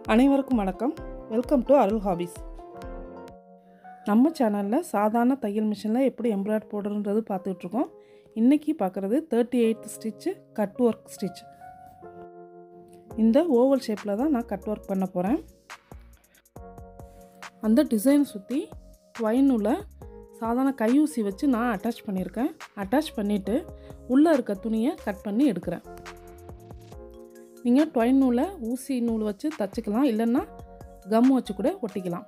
அனைவருக்கும் வணக்கம் welcome to அருள் ஹாபிஸ் நம்ம சேனலில் சாதாரண தையல் மிஷினில் எப்படி எம்ப்ராய்ட் போடுறன்றது பார்த்துட்ருக்கோம் இன்றைக்கி பார்க்குறது thirty eight stitch cut work stitch இந்த ஓவல் ஷேப்பில் தான் நான் கட் ஒர்க் பண்ண போகிறேன் அந்த டிசைன் சுற்றி ஒயினுள்ள சாதாரண கையூசி வச்சு நான் அட்டாச் பண்ணியிருக்கேன் அட்டாச் பண்ணிவிட்டு உள்ளே இருக்க துணியை கட் பண்ணி எடுக்கிறேன் நீங்கள் டொயின் நூலை ஊசி நூல் வச்சு தச்சுக்கலாம் இல்லைன்னா கம் வச்சு கூட ஒட்டிக்கலாம்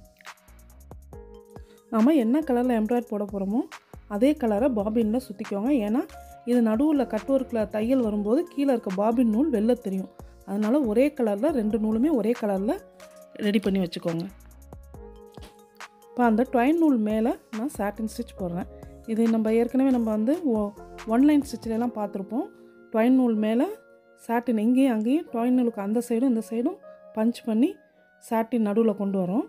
நம்ம என்ன கலரில் எம்ப்ராய்ட் போட போகிறோமோ அதே கலரை பாபினில் சுற்றிக்கோங்க ஏன்னா இது நடுவில் கட் ஒர்க்கில் தையல் வரும்போது கீழே இருக்க பாபின் நூல் வெளில தெரியும் அதனால் ஒரே கலரில் ரெண்டு நூலுமே ஒரே கலரில் ரெடி பண்ணி வச்சுக்கோங்க இப்போ அந்த டொயின் நூல் மேலே நான் சாட்டின் ஸ்டிச் போடுறேன் இது நம்ம ஏற்கனவே நம்ம வந்து ஒன்லைன் ஸ்டிச்சிலலாம் பார்த்துருப்போம் டொயின் நூல் மேலே சாட்டின் இங்கேயும் அங்கேயும் டொயின் நூலுக்கு அந்த சைடும் இந்த சைடும் பஞ்ச் பண்ணி சாட்டின் நடுவில் கொண்டு வரோம்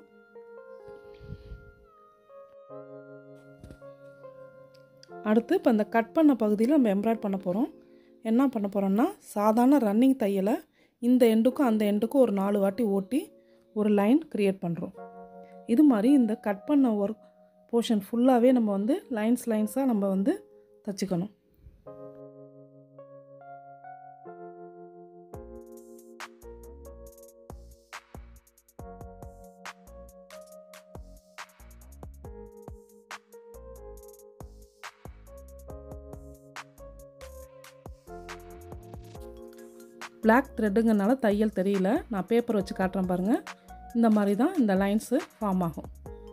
அடுத்து இப்போ இந்த கட் பண்ண பகுதியில் நம்ம எம்ப்ராய்ட் பண்ண போகிறோம் என்ன பண்ண போகிறோம்னா சாதாரண ரன்னிங் தையலை இந்த எண்டுக்கும் அந்த எண்டுக்கும் ஒரு நாலு வாட்டி ஓட்டி ஒரு லைன் க்ரியேட் பண்ணுறோம் இது மாதிரி இந்த கட் பண்ண ஒர்க் போர்ஷன் ஃபுல்லாகவே நம்ம வந்து லைன்ஸ் லைன்ஸாக நம்ம வந்து தச்சுக்கணும் பிளாக் த்ரெட்டுங்கனால தையல் தெரியல நான் பேப்பர் வச்சு காட்டுறேன் பாருங்கள் இந்த மாதிரி தான் இந்த லைன்ஸு ஃபார்ம் ஆகும்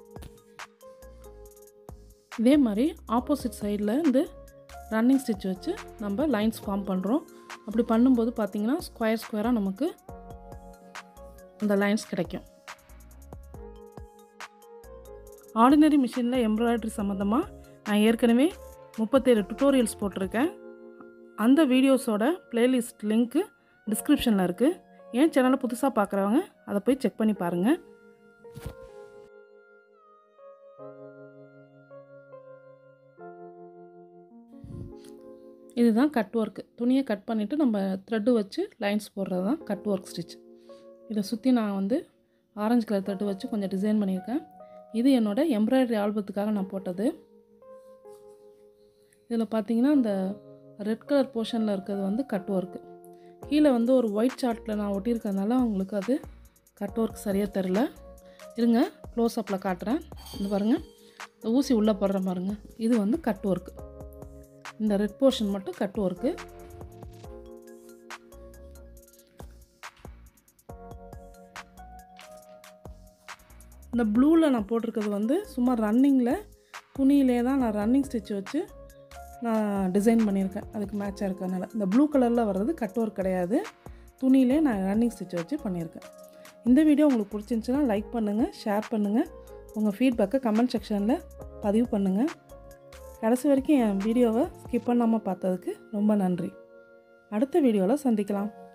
இதே மாதிரி ஆப்போசிட் சைடில் இந்த ரன்னிங் ஸ்டிச் வச்சு நம்ம லைன்ஸ் ஃபார்ம் பண்ணுறோம் அப்படி பண்ணும்போது பார்த்திங்கன்னா ஸ்கொயர் ஸ்கொயராக நமக்கு அந்த லைன்ஸ் கிடைக்கும் ஆர்டினரி மிஷினில் எம்ப்ராய்டரி சம்மந்தமாக நான் ஏற்கனவே முப்பத்தேழு டுட்டோரியல்ஸ் போட்டிருக்கேன் அந்த வீடியோஸோட ப்ளேலிஸ்ட் லிங்க்கு டிஸ்கிரிப்ஷனில் இருக்குது என் சேனலை புதுசாக பார்க்குறவங்க அதை போய் செக் பண்ணி பாருங்கள் இதுதான் கட் ஒர்க்கு துணியை கட் பண்ணிவிட்டு நம்ம த்ரெட்டு வச்சு லைன்ஸ் போடுறது தான் கட் ஒர்க் ஸ்டிச் இதை சுற்றி நான் வந்து ஆரஞ்சு கலர் த்ரெட்டு வச்சு கொஞ்சம் டிசைன் பண்ணியிருக்கேன் இது என்னோடய எம்ப்ராய்டரி ஆல்பத்துக்காக நான் போட்டது இதில் பார்த்தீங்கன்னா இந்த ரெட் கலர் போர்ஷனில் இருக்கிறது வந்து கட் ஒர்க்கு கீழே வந்து ஒரு ஒயிட் சார்ட்டில் நான் ஒட்டியிருக்கறதுனால உங்களுக்கு அது கட் ஒர்க் சரியாக தெரில இருங்க க்ளோஸ் அப்பில் காட்டுறேன் இந்த பாருங்கள் இந்த ஊசி உள்ளே போடுற பாருங்க இது வந்து கட் ஒர்க்கு இந்த ரெட் போர்ஷன் மட்டும் கட் ஒர்க்கு இந்த ப்ளூவில் நான் போட்டிருக்கிறது வந்து சும்மா ரன்னிங்கில் துணியிலே தான் நான் ரன்னிங் ஸ்டிச் வச்சு நான் டிசைன் பண்ணியிருக்கேன் அதுக்கு மேட்சாக இருக்கிறதுனால இந்த ப்ளூ கலரில் வர்றது கட் ஒர்க் கிடையாது துணியிலே நான் ரன்னிங் ஸ்டிச் வச்சு பண்ணியிருக்கேன் இந்த வீடியோ உங்களுக்கு பிடிச்சிருந்துச்சுன்னா லைக் பண்ணுங்கள் ஷேர் பண்ணுங்கள் உங்கள் ஃபீட்பேக்கை கமெண்ட் செக்ஷனில் பதிவு பண்ணுங்கள் கடைசி வரைக்கும் என் வீடியோவை ஸ்கிப் பண்ணாமல் பார்த்ததுக்கு ரொம்ப நன்றி அடுத்த வீடியோவில் சந்திக்கலாம்